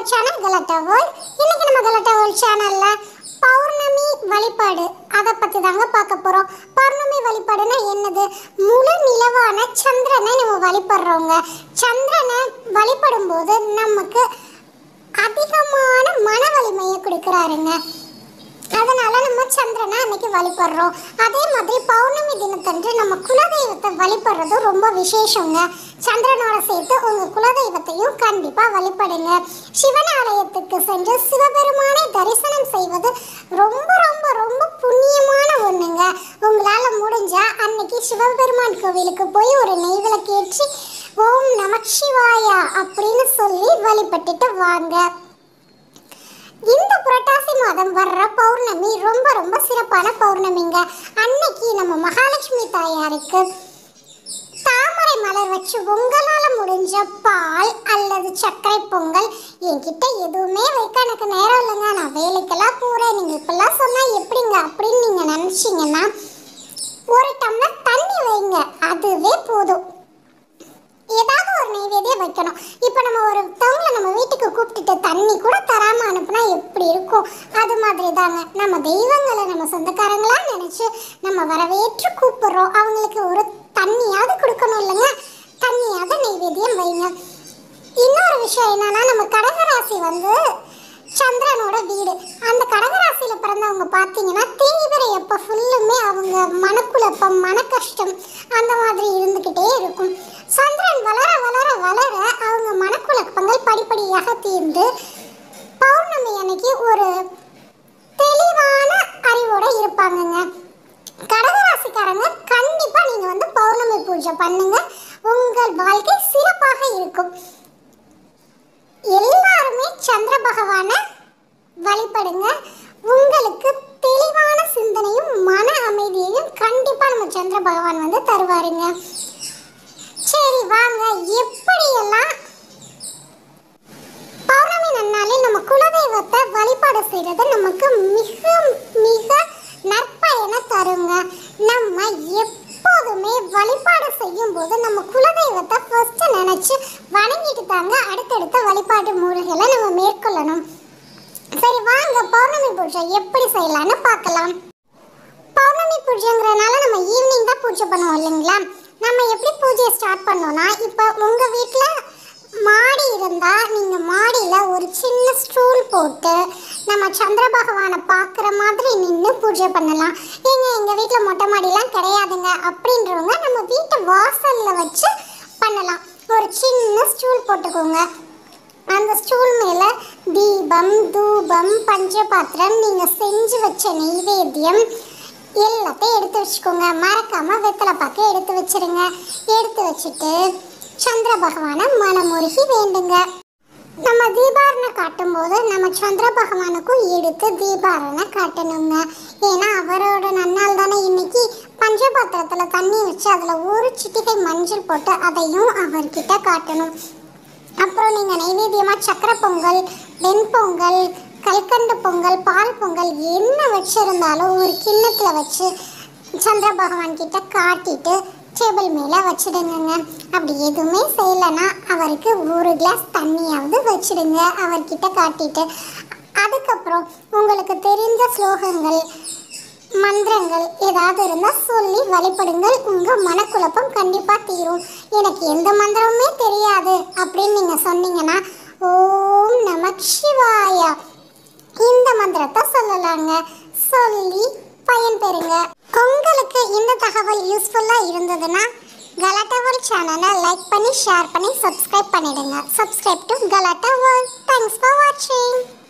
our channel கலட்டா world இன்னைக்கு நம்ம கலட்டா world சேனல்ல பௌர்ணமி வழிபாடு அதை பத்தி தாங்க பார்க்க போறோம் பௌர்ணமி வழிபாடுனா என்னது முழு நிலவான சந்திரனை நம்ம வழிபடுறோங்க சந்திரனை வழிபடும் போது நமக்கு அதிகமான மன வலிமையை கொடுக்குறாருங்க அதனால நம்ம சந்திரனை அன்னைக்கு வழிபடுறோம் அதே மாதிரி பௌர்ணமி தினத்தன்று நம்ம குலதெய்வத்தை வழிபடுறது ரொம்ப விசேஷங்க சந்திரனோட சேர்த்து உங்க குலதெய்வத்தையும் கண்டிப்பா வழிபடுங்க சிவன் ஆலயத்துக்கு சென்று சிவபெருமானை தரிசனம் செய்வது ரொம்ப ரொம்ப ரொம்ப புண்ணியமான ஒண்ணுங்க உங்களால முடிஞ்சா அன்னைக்கு சிவபெருமான் கோவிலுக்கு போய் ஒரு நெய் விளக்கேற்றி ஓம் நமச்சிவாயா அப்படின்னு சொல்லி வழிபட்டுட்டு வாங்க இந்த புரட்டாசி மாதம் வர்ற பௌர்ணமி ரொம்ப ரொம்ப சிறப்பான பௌர்ணமிங்க அன்னைக்கு நம்ம மகாலட்சுமி தாயாருக்கு தாமரை மலர் வச்சு உங்களால முடிஞ்ச பால் அல்லது சர்க்கரை பொங்கல் என்கிட்ட எதுவுமே வைக்க எனக்கு நேரம் இல்லைங்க நான் வேலைக்கெல்லாம் போறேன் நீங்க இப்பெல்லாம் சொன்னா எப்படிங்க அப்படின்னு நீங்க நினைச்சீங்கன்னா ஒரு டம்ளர் தண்ணி வைங்க அதுவே போதும் ஏதாவது ஒரு நைவேத்தியம் வைக்கணும் இப்போ நம்ம ஒரு தவங்களை நம்ம வீட்டுக்கு கூப்பிட்டுட்டு தண்ணி கூட தராம அனுப்புனா எப்படி இருக்கும் அது மாதிரி தாங்க நம்ம தெய்வங்களை நம்ம சொந்தக்காரங்களா நினைச்சு நம்ம வரவேற்று கூப்பிடுறோம் அவங்களுக்கு ஒரு தண்ணியாவது கொடுக்கணும் இல்லைங்க தண்ணியாவது நைவேத்தியம் வைங்க இன்னொரு விஷயம் என்னன்னா நம்ம கடகராசி வந்து சந்திரனோட வீடு அந்த கடகராசியில பிறந்தவங்க பார்த்தீங்கன்னா தீவிர எப்போ ஃபுல்லுமே அவங்க மனக்குழப்பம் மன கஷ்டம் அந்த மாதிரி இருந்துக்கிட்டே இருக்கும் சந்திரன் வளர வளர வளர அவங்க மனக்குழப்பங்கள் படிப்படியாக தீர்ந்து பௌர்ணமி அன்னைக்கு ஒரு தெளிவான அறிவோட இருப்பாங்கங்க கடகராசிக்காரங்க கண்டிப்பா நீங்க வந்து பௌர்ணமி பூஜை பண்ணுங்க உங்கள் வாழ்க்கை சிறப்பாக இருக்கும் எல்லாருமே சந்திர பகவானை வழிபடுங்க உங்களுக்கு தெளிவான சிந்தனையும் மன அமைதியையும் கண்டிப்பா நம்ம சந்திர பகவான் வந்து தருவாருங்க சரி வாங்க எப்படியெல்லாம் பௌர்ணமி நன்னாலே நம்ம குலதெய்வத்தை வழிபாடு செய்யறது நமக்கு மிக மிக நற்பயனை தருங்க நம்ம எப்போதுமே வழிபாடு செய்யும் போது நம்ம குலதெய்வத்தை ஃபர்ஸ்ட் நினைச்சு வணங்கிட்டு தாங்க அடுத்தடுத்த வழிபாட்டு முறைகளை நம்ம மேற்கொள்ளணும் சரி வாங்க பௌர்ணமி பூஜை எப்படி செய்யலாம்னு பார்க்கலாம் பௌர்ணமி பூஜைங்கிறனால நம்ம ஈவினிங் தான் பூஜை பண்ணுவோம் இல்லைங்களா நம்ம எப்படி பூஜையை ஸ்டார்ட் பண்ணோம்னா இப்போ உங்கள் வீட்டில் மாடி இருந்தால் நீங்கள் மாடியில் ஒரு சின்ன ஸ்டூல் போட்டு நம்ம சந்திர பகவானை பார்க்குற மாதிரி நின்று பூஜை பண்ணலாம் ஏங்க எங்கள் வீட்டில் மொட்டை மாடிலாம் கிடையாதுங்க அப்படின்றவங்க நம்ம வீட்டு வாசலில் வச்சு பண்ணலாம் ஒரு சின்ன ஸ்டூல் போட்டுக்கோங்க அந்த ஸ்டூல் மேலே தீபம் தூபம் பஞ்சபாத்திரம் நீங்கள் செஞ்சு வச்ச நெய்வேத்தியம் எல்லாத்தையும் எடுத்து வச்சுக்கோங்க மறக்காம வெத்தலை பாக்கு எடுத்து வச்சிருங்க எடுத்து வச்சுட்டு சந்திர பகவானை மனமுருகி வேண்டுங்க நம்ம தீபாரணை காட்டும்போது நம்ம சந்திர பகவானுக்கும் எடுத்து தீபாரணை காட்டணுங்க ஏன்னா அவரோட நன்னாள் தானே இன்னைக்கு பஞ்சபாத்திரத்தில் தண்ணி வச்சு அதில் ஒரு சிட்டிகை மஞ்சள் போட்டு அதையும் அவர்கிட்ட காட்டணும் அப்புறம் நீங்கள் நைவேத்தியமாக சக்கரை பொங்கல் வெண்பொங்கல் கல்கண்டு பொங்கல் பால் பொங்கல் என்ன வச்சுருந்தாலும் ஒரு கிண்ணத்தில் வச்சு சந்திர பகவான் கிட்ட காட்டிட்டு டேபிள் மேலே வச்சிடுங்கங்க அப்படி எதுவுமே செய்யலைன்னா அவருக்கு ஒரு கிளாஸ் தண்ணியாவது வச்சிடுங்க அவர்கிட்ட காட்டிட்டு அதுக்கப்புறம் உங்களுக்கு தெரிஞ்ச ஸ்லோகங்கள் மந்திரங்கள் ஏதாவது இருந்தால் சொல்லி வழிபடுங்கள் உங்கள் மனக்குழப்பம் கண்டிப்பாக தீரும் எனக்கு எந்த மந்திரமுமே தெரியாது அப்படின்னு நீங்கள் சொன்னீங்கன்னா ஓம் நம சிவாயா இந்த மந்திரத்தை சொல்லலாங்க சொல்லி பயன்பெறுங்க உங்களுக்கு இந்த தகவல் யூஸ்ஃபுல்லாக இருந்ததுன்னா கலாட்டா வேர்ல்ட் சேனலை லைக் பண்ணி ஷேர் பண்ணி சப்ஸ்கிரைப் பண்ணிடுங்க subscribe to Galatta world thanks for வாட்சிங்